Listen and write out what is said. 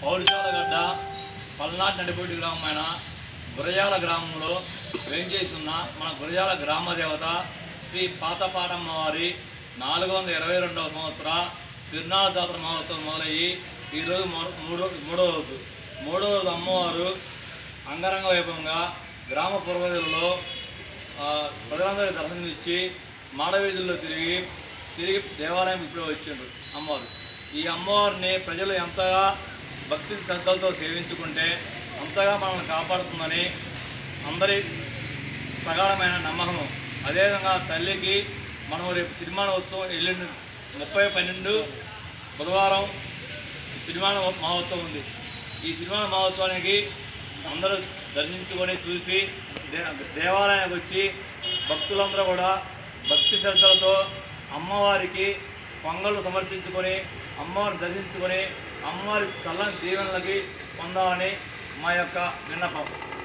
పౌరుషాలగడ్డ పల్నాటి నడిపొడి గ్రామమైన గురజాల గ్రామంలో వేంచేసి ఉన్న మన గురజాల గ్రామ దేవత శ్రీ పాతపాటమ్మ వారి నాలుగు వందల ఇరవై రెండవ సంవత్సర తిరునాళ్ళ జాతర మహోత్సవం మొదలయ్యి ఈరోజు మూడో మూడో మూడో రోజు మూడో రోజు అమ్మవారు అంగరంగ వైభవంగా గ్రామ పురోగతిలో ఆ, ప్రజలందరికీ దర్శనం ఇచ్చి మాడవీధుల్లో తిరిగి తిరిగి దేవాలయం ఇప్పుడు వచ్చిండ్రు అమ్మవారు ఈ అమ్మవారిని ప్రజలు ఎంతగా భక్తి శ్రద్ధలతో సేవించుకుంటే అంతగా మనల్ని కాపాడుతుందని అందరి ప్రగాఢమైన నమ్మకము అదేవిధంగా తల్లికి మనం రేపు సినిమా ఉత్సవం ఎల్లుండి ముప్పై పన్నెండు బుధవారం సినిమా మహోత్సవం ఉంది ఈ సినిమా మహోత్సవానికి అందరూ దర్శించుకొని చూసి దే దేవాలయానికి వచ్చి భక్తులందరూ కూడా భక్తి శ్రద్ధలతో అమ్మవారికి పొంగళ్ళు సమర్పించుకొని అమ్మవారిని దర్శించుకొని అమ్మవారి చల్లని దీవెనలకి పొందాలని మా యొక్క విన్నపం